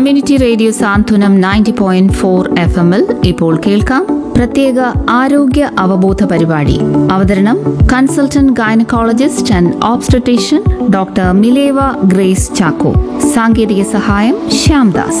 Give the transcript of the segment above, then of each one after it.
community radio Santhwanam ninety point four F എമ്മിൽ ഇപ്പോൾ കേൾക്കാം പ്രത്യേക ആരോഗ്യ അവബോധ പരിപാടി അവതരണം consultant gynaecologist and obstetrician doctor Mileva Grace Chacko സാങ്കേതിക സഹായം Shyamdas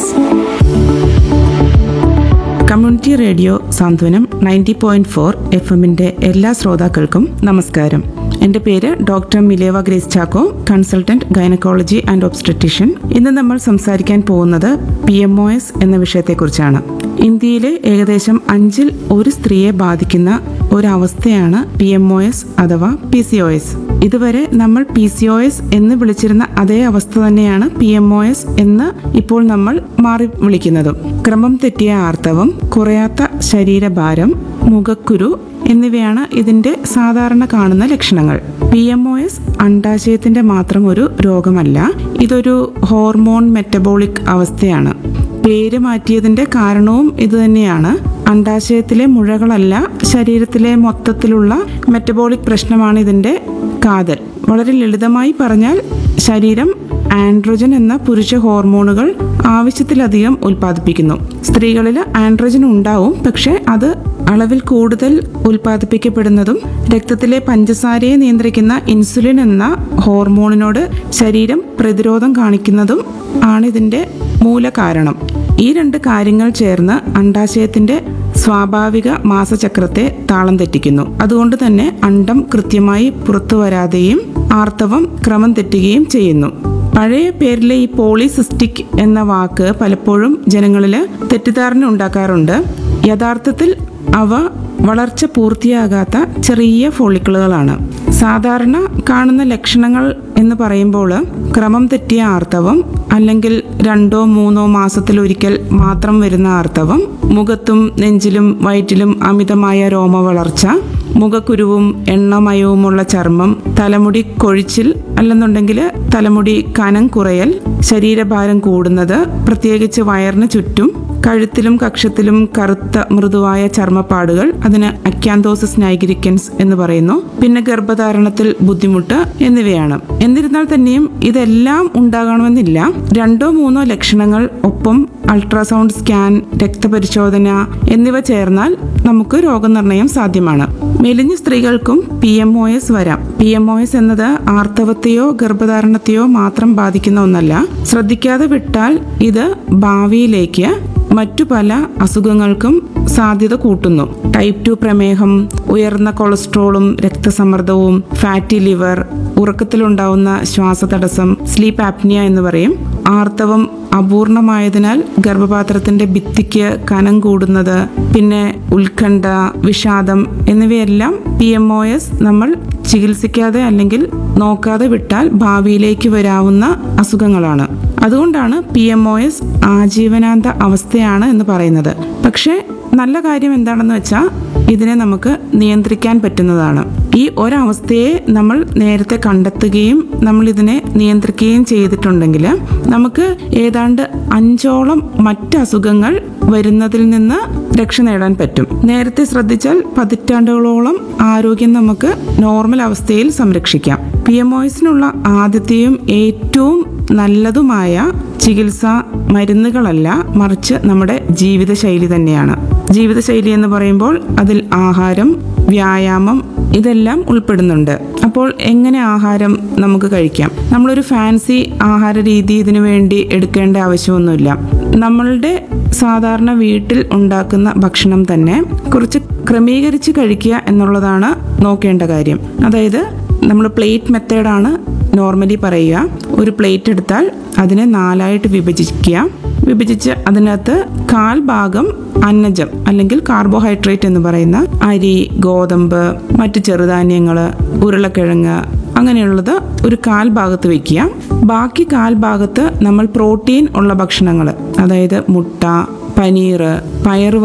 community radio Santhwanam ninety point four F എമ്മിന്റെ എല്ലാ ശ്രോതാക്കൾക്കും നമസ്കാരം എൻ്റെ പേര് doctor Mileva Grace Chacko consultant gynaecology and obstetrician ഇന്ന് നമ്മൾ സംസാരിക്കാൻ പോകുന്നത് പി എം ഒ എസ് എന്ന വിഷയത്തെക്കുറിച്ചാണ് ഇന്ത്യയിലെ ഏകദേശം അഞ്ചിൽ ഒരു സ്ത്രീയെ ബാധിക്കുന്ന ഒരവസ്ഥയാണ് പി എം ഒ എസ് അഥവാ പി സി ഒ എസ് ഇതുവരെ നമ്മൾ പി സി ഒ എസ് എന്ന് വിളിച്ചിരുന്ന അതേ അവസ്ഥ തന്നെയാണ് പി എം ഒ എസ് എന്ന് ഇപ്പോൾ നമ്മൾ മാറി വിളിക്കുന്നതും ക്രമം തെറ്റിയ ആർത്തവം കുറയാത്ത ശരീരഭാരം മുഖക്കുരു എന്നിവയാണ് ഇതിന്റെ സാധാരണ കാണുന്ന ലക്ഷണങ്ങൾ പി എം ഒ എസ് അണ്ടാശയത്തിന്റെ മാത്രം ഒരു രോഗമല്ല ഇതൊരു ഹോർമോൺ മെറ്റബോളിക് അവസ്ഥയാണ് പേര് മാറ്റിയതിന്റെ കാരണവും ഇതുതന്നെയാണ് അണ്ടാശയത്തിലെ മുഴകളല്ല ശരീരത്തിലെ മൊത്തത്തിലുള്ള മെറ്റബോളിക് പ്രശ്നമാണ് ഇതിന്റെ കാതൽ വളരെ ലളിതമായി പറഞ്ഞാൽ ശരീരം ആൻഡ്രോജൻ എന്ന പുരുഷ ഹോർമോണുകൾ ആവശ്യത്തിലധികം ഉൽപ്പാദിപ്പിക്കുന്നു സ്ത്രീകളിൽ ആൻഡ്രോജൻ ഉണ്ടാവും പക്ഷെ അത് അളവിൽ കൂടുതൽ ഉൽപ്പാദിപ്പിക്കപ്പെടുന്നതും രക്തത്തിലെ പഞ്ചസാരയെ നിയന്ത്രിക്കുന്ന ഇൻസുലിൻ എന്ന ഹോർമോണിനോട് ശരീരം പ്രതിരോധം കാണിക്കുന്നതും ആണ് ഇതിന്റെ മൂലകാരണം ഈ രണ്ട് കാര്യങ്ങൾ ചേർന്ന് അണ്ടാശയത്തിന്റെ സ്വാഭാവിക മാസചക്രത്തെ താളം തെറ്റിക്കുന്നു അതുകൊണ്ട് തന്നെ അണ്ടം കൃത്യമായി പുറത്തു വരാതെയും ആർത്തവം ക്രമം തെറ്റുകയും ചെയ്യുന്നു പഴയ പേരിലെ ഈ പോളിസിസ്റ്റിക് എന്ന വാക്ക് പലപ്പോഴും ജനങ്ങളിൽ തെറ്റിദ്ധാരണ ഉണ്ടാക്കാറുണ്ട് യഥാർത്ഥത്തിൽ അവ വളർച്ച പൂർത്തിയാകാത്ത ചെറിയ ഫോളിക്കിളുകളാണ് സാധാരണ കാണുന്ന ലക്ഷണങ്ങൾ എന്ന് പറയുമ്പോൾ ക്രമം തെറ്റിയ ആർത്തവം അല്ലെങ്കിൽ രണ്ടോ മൂന്നോ മാസത്തിലൊരിക്കൽ മാത്രം വരുന്ന ആർത്തവം മുഖത്തും നെഞ്ചിലും വയറ്റിലും അമിതമായ രോമ വളർച്ച മുഖക്കുരുവും എണ്ണമയവുമുള്ള ചർമ്മം തലമുടി കൊഴിച്ചിൽ അല്ലെന്നുണ്ടെങ്കിൽ തലമുടി കനം കുറയൽ ശരീരഭാരം കൂടുന്നത് പ്രത്യേകിച്ച് വയറിന് ചുറ്റും കഴുത്തിലും കക്ഷത്തിലും കറുത്ത മൃദുവായ ചർമ്മപ്പാടുകൾ അതിന് അക്യാന്തോസിസ് നൈഗ്രിക്കൻസ് എന്ന് പറയുന്നു പിന്നെ ഗർഭധാരണത്തിൽ ബുദ്ധിമുട്ട് എന്നിവയാണ് എന്നിരുന്നാൽ തന്നെയും ഇതെല്ലാം ഉണ്ടാകണമെന്നില്ല രണ്ടോ മൂന്നോ ലക്ഷണങ്ങൾ ഒപ്പം അൾട്രാസൗണ്ട് സ്കാൻ രക്തപരിശോധന എന്നിവ ചേർന്നാൽ നമുക്ക് രോഗനിർണയം സാധ്യമാണ് മെലിഞ്ഞ സ്ത്രീകൾക്കും പി എം ഒ എസ് വരാം പി എം ഒ എസ് എന്നത് ആർത്തവത്തെയോ ഗർഭധാരണത്തെയോ മാത്രം ബാധിക്കുന്ന ഒന്നല്ല ശ്രദ്ധിക്കാതെ വിട്ടാൽ ഇത് ഭാവിയിലേക്ക് മറ്റു പല അസുഖങ്ങൾക്കും സാധ്യത കൂട്ടുന്നു ടൈപ്പ് ടു പ്രമേഹം ഉയർന്ന കൊളസ്ട്രോളും രക്തസമ്മർദ്ദവും ഫാറ്റി ലിവർ ഉറക്കത്തിലുണ്ടാവുന്ന ശ്വാസതടസ്സം സ്ലീപ്പ് ആപ്നിയ എന്ന് പറയും ആർത്തവം അപൂർണമായതിനാൽ ഗർഭപാത്രത്തിന്റെ ഭിത്തിക്ക് കനം കൂടുന്നത് പിന്നെ ഉത്കണ്ഠ വിഷാദം എന്നിവയെല്ലാം പി എം ഒ എസ് നമ്മൾ ചികിത്സിക്കാതെ അല്ലെങ്കിൽ നോക്കാതെ വിട്ടാൽ ഭാവിയിലേക്ക് വരാവുന്ന അസുഖങ്ങളാണ് അതുകൊണ്ടാണ് പി എം ഒ എസ് ആജീവനാന്ത അവസ്ഥയാണ് എന്ന് പറയുന്നത് പക്ഷേ നല്ല കാര്യം എന്താണെന്ന് വെച്ചാൽ ഇതിനെ നമുക്ക് നിയന്ത്രിക്കാൻ പറ്റുന്നതാണ് ഈ ഒരവസ്ഥയെ നമ്മൾ നേരത്തെ കണ്ടെത്തുകയും നമ്മൾ ഇതിനെ നിയന്ത്രിക്കുകയും ചെയ്തിട്ടുണ്ടെങ്കിൽ നമുക്ക് ഏതാണ്ട് അഞ്ചോളം മറ്റ് അസുഖങ്ങൾ വരുന്നതിൽ നിന്ന് രക്ഷ നേടാൻ പറ്റും നേരത്തെ ശ്രദ്ധിച്ചാൽ പതിറ്റാണ്ടുകളോളം ആരോഗ്യം നമുക്ക് നോർമൽ അവസ്ഥയിൽ സംരക്ഷിക്കാം പി എം ഒസിനുള്ള ആദ്യത്തെയും ഏറ്റവും നല്ലതുമായ ചികിത്സ മരുന്നുകളല്ല മറിച്ച് നമ്മുടെ ജീവിതശൈലി തന്നെയാണ് ജീവിതശൈലി എന്ന് പറയുമ്പോൾ അതിൽ ആഹാരം വ്യായാമം ഇതെല്ലാം ഉൾപ്പെടുന്നുണ്ട് അപ്പോൾ എങ്ങനെ ആഹാരം നമുക്ക് കഴിക്കാം നമ്മളൊരു ഫാൻസി ആഹാര രീതി ഇതിനു വേണ്ടി എടുക്കേണ്ട ആവശ്യമൊന്നുമില്ല നമ്മളുടെ സാധാരണ വീട്ടിൽ ഉണ്ടാക്കുന്ന ഭക്ഷണം തന്നെ കുറച്ച് ക്രമീകരിച്ച് കഴിക്കുക എന്നുള്ളതാണ് നോക്കേണ്ട കാര്യം അതായത് നമ്മൾ പ്ലേറ്റ് മെത്തേഡാണ് നോർമലി പറയുക ഒരു പ്ലേറ്റ് എടുത്താൽ അതിനെ നാലായിട്ട് വിഭജിക്കുക വിഭജിച്ച് അതിനകത്ത് കാൽ ഭാഗം അന്നജം അല്ലെങ്കിൽ കാർബോഹൈഡ്രേറ്റ് എന്ന് പറയുന്ന അരി ഗോതമ്പ് മറ്റ് ചെറുധാന്യങ്ങൾ ഉരുളക്കിഴങ്ങ് അങ്ങനെയുള്ളത് ഒരു കാൽ ഭാഗത്ത് വെക്കുക ബാക്കി കാൽ ഭാഗത്ത് നമ്മൾ പ്രോട്ടീൻ ഉള്ള ഭക്ഷണങ്ങൾ അതായത് മുട്ട പനീർ പയറ്